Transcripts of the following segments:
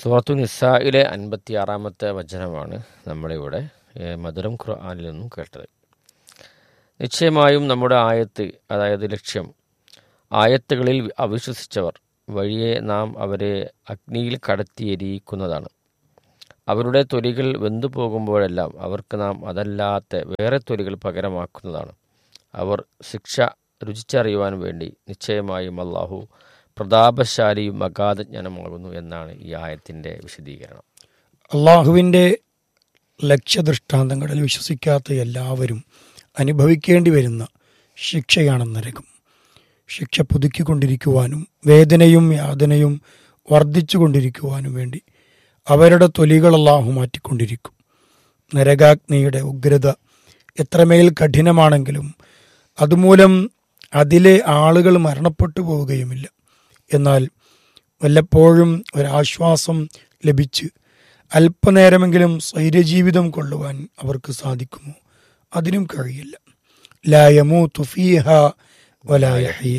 സൂറത്തു നിസായിലെ അൻപത്തി ആറാമത്തെ വചനമാണ് നമ്മളിവിടെ ഏഹ്, മധുരം ഖുർആനിൽ നിന്നും കേട്ടത് നിശ്ചയമായും നമ്മുടെ ആയത്ത് അതായത് ലക്ഷ്യം ആയത്തുകളിൽ അവിശ്വസിച്ചവർ വഴിയെ നാം അവരെ അഗ്നിയിൽ കടത്തിയെരിയിക്കുന്നതാണ് അവരുടെ തൊലികൾ വെന്തു പോകുമ്പോഴെല്ലാം അവർക്ക് നാം അതല്ലാത്ത വേറെ തൊലികൾ പകരമാക്കുന്നതാണ് അവർ ശിക്ഷ രുചിച്ചറിയുവാൻ വേണ്ടി നിശ്ചയമായും അള്ളാഹു പ്രതാപശാലിയും അഗാധജ്ഞാനമാകുന്നു എന്നാണ് ഈ ആയത്തിൻ്റെ വിശദീകരണം അള്ളാഹുവിൻ്റെ ലക്ഷ്യദൃഷ്ടാന്തങ്ങളിൽ വിശ്വസിക്കാത്ത എല്ലാവരും അനുഭവിക്കേണ്ടി വരുന്ന ശിക്ഷയാണ് നരകം ശിക്ഷ പുതുക്കിക്കൊണ്ടിരിക്കുവാനും വേദനയും യാതനയും വർദ്ധിച്ചു കൊണ്ടിരിക്കുവാനും വേണ്ടി അവരുടെ തൊലികൾ അള്ളാഹു മാറ്റിക്കൊണ്ടിരിക്കും നരകാഗ്നിയുടെ ഉഗ്രത എത്രമേൽ കഠിനമാണെങ്കിലും അതുമൂലം അതിലെ ആളുകൾ മരണപ്പെട്ടു പോവുകയുമില്ല എന്നാൽ വല്ലപ്പോഴും ഒരാശ്വാസം ലഭിച്ച് അല്പനേരമെങ്കിലും സ്വൈര്യജീവിതം കൊള്ളുവാൻ അവർക്ക് സാധിക്കുമോ അതിനും കഴിയില്ല ലായമൂ തുഫീഹ വലായഹയ്യ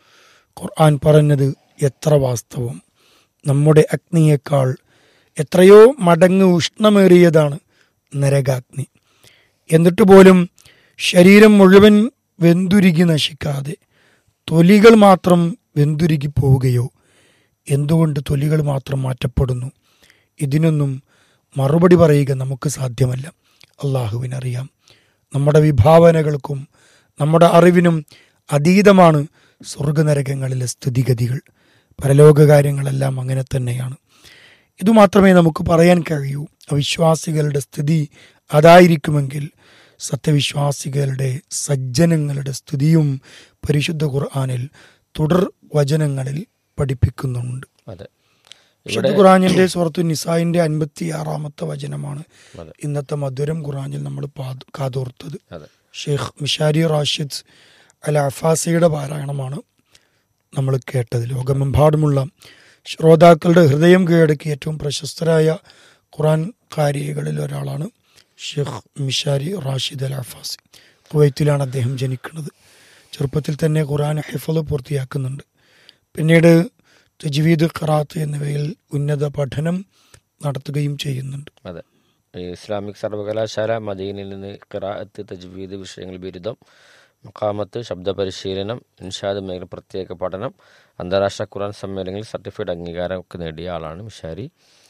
ഖുർആൻ പറഞ്ഞത് എത്ര വാസ്തവം നമ്മുടെ അഗ്നിയേക്കാൾ എത്രയോ മടങ്ങ് ഉഷ്ണമേറിയതാണ് നരകാഗ്നി എന്നിട്ട് പോലും ശരീരം മുഴുവൻ വെന്തുരുകി നശിക്കാതെ തൊലികൾ മാത്രം വെന്തുരുകി പോവുകയോ എന്തുകൊണ്ട് തൊലികൾ മാത്രം മാറ്റപ്പെടുന്നു ഇതിനൊന്നും മറുപടി പറയുക നമുക്ക് സാധ്യമല്ല അള്ളാഹുവിനറിയാം നമ്മുടെ വിഭാവനകൾക്കും നമ്മുടെ അറിവിനും അതീതമാണ് സ്വർഗനരകങ്ങളിലെ സ്ഥിതിഗതികൾ പരലോക കാര്യങ്ങളെല്ലാം അങ്ങനെ തന്നെയാണ് ഇതുമാത്രമേ നമുക്ക് പറയാൻ കഴിയൂ അവിശ്വാസികളുടെ സ്ഥിതി അതായിരിക്കുമെങ്കിൽ സത്യവിശ്വാസികളുടെ സജ്ജനങ്ങളുടെ സ്തുതിയും പരിശുദ്ധ ഖുർആാനിൽ തുടർ വചനങ്ങളിൽ പഠിപ്പിക്കുന്നുണ്ട് അതെ വിശുദ്ധ ഖുറാനിന്റെ സുഹൃത്തു നിസായിന്റെ അൻപത്തി ആറാമത്തെ വചനമാണ് അതെ ഇന്നത്തെ മധുരം ഖുറാനിൽ നമ്മൾ പാത്- കാതോർത്തത് അതെ ഷെയ്ഖ് മിഷാരി റാഷിദ് അൽ അഫാസിയുടെ പാരായണമാണ് നമ്മൾ കേട്ടത് ലോകമെമ്പാടുമുള്ള ശ്രോതാക്കളുടെ ഹൃദയം കീഴടക്കിയ ഏറ്റവും പ്രശസ്തരായ ഖുറാൻ കാരികളിൽ ഒരാളാണ് Sheikh Mishary Rashid Al Afasy കുവൈത്തിലാണ് അദ്ദേഹം ജനിക്കുന്നത് ചെറുപ്പത്തിൽ തന്നെ ഖുറാൻ ഹിഫല് പൂർത്തിയാക്കുന്നുണ്ട് പിന്നീട് തജ്വീദ് ഖറാത്ത് എന്നിവയിൽ ഉന്നത പഠനം നടത്തുകയും ചെയ്യുന്നുണ്ട് അതെ ഈ ഇസ്ലാമിക് സർവകലാശാല മദീനിൽ നിന്ന് ഖിറാഅത്ത് തജ്വീദ് വിഷയങ്ങൾ ബിരുദം മുഖാമത്ത് ശബ്ദ പരിശീലനം ഇൻഷാദ് മേഖല പ്രത്യേക പഠനം അന്താരാഷ്ട്ര ഖുറാൻ സമ്മേളനങ്ങളിൽ സർട്ടിഫൈഡ് അംഗീകാരം ഒക്കെ നേടിയ ആളാണ് മിഷാരി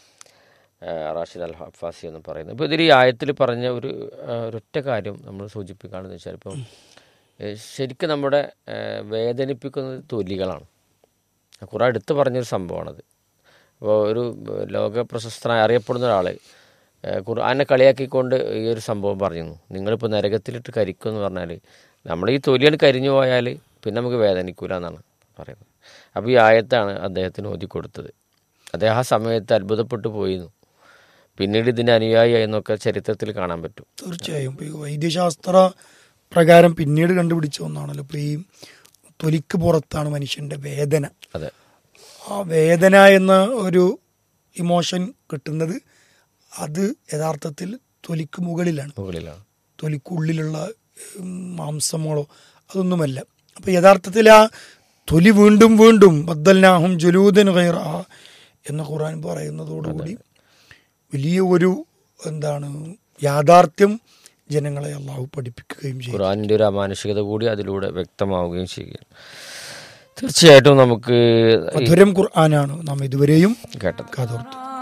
ആ, റാഷിദ് അൽ ഹഫാസി എന്ന് പറയുന്നത് ഇപ്പോൾ ഇതിൽ ഈ ആയത്തിൽ പറഞ്ഞ ഒരു ആ, ഒരൊറ്റ കാര്യം നമ്മൾ സൂചിപ്പിക്കുകയാണെന്ന് വെച്ചാൽ ഇപ്പം ഏ, ശരിക്കും നമ്മുടെ ഏ, വേദനിപ്പിക്കുന്നത് തൊലികളാണ് ഖുറാൻ എടുത്തു പറഞ്ഞൊരു സംഭവമാണത് അപ്പോൾ ഒരു ഏഹ്, ലോക പ്രശസ്തനായ അറിയപ്പെടുന്ന ഒരാൾ ഖുർആനെ കളിയാക്കിക്കൊണ്ട് ഈ ഒരു സംഭവം പറഞ്ഞിരുന്നു നിങ്ങളിപ്പോൾ നരകത്തിലിട്ട് കരിക്കും എന്ന് പറഞ്ഞാൽ നമ്മൾ ഈ തൊലിയാണ് കരിഞ്ഞു പോയാൽ പിന്നെ നമുക്ക് വേദനിക്കൂല എന്നാണ് പറയുന്നത് അപ്പോൾ ഈ ആയത്താണ് അദ്ദേഹത്തിന് ഓതി കൊടുത്തത് അദ്ദേഹം ആ സമയത്ത് അത്ഭുതപ്പെട്ടു പോയിരുന്നു പിന്നീട് ഇതിൻ്റെ അനുയായി എന്നൊക്കെ ചരിത്രത്തിൽ കാണാൻ പറ്റും തീർച്ചയായും ഇപ്പൊ ഈ വൈദ്യശാസ്ത്ര പ്രകാരം പിന്നീട് കണ്ടുപിടിച്ച ഒന്നാണല്ലോ ഇപ്പൊ ഈ തൊലിക്ക് പുറത്താണ് മനുഷ്യന്റെ വേദന അതെ ആ വേദന എന്ന ഒരു ഇമോഷൻ കിട്ടുന്നത് അത് യഥാർത്ഥത്തിൽ തൊലിക്ക് മുകളിലാണ് മുകളിലാണ് തൊലിക്കുള്ളിലുള്ള ഉം, മാംസങ്ങളോ അതൊന്നുമല്ല അപ്പൊ യഥാർത്ഥത്തിൽ ആ തൊലി വീണ്ടും വീണ്ടും ബദ്ദൽനാഹും ജുലൂദൻ ഖൈറ എന്ന ഖുർആൻ പറയുന്നതോടുകൂടി വലിയ ഒരു എന്താണ് യാഥാർത്ഥ്യം ജനങ്ങളെ അള്ളാഹു പഠിപ്പിക്കുകയും ചെയ്യും ഖുറാനിൻ്റെ ഒരു അമാനുഷികത കൂടി അതിലൂടെ വ്യക്തമാവുകയും ചെയ്യുകയാണ് തീർച്ചയായിട്ടും നമുക്ക് ഈ മധുരം ഖുർആനാണ് നാം ഇതുവരെയും കേട്ടത് കാതോർത്ത്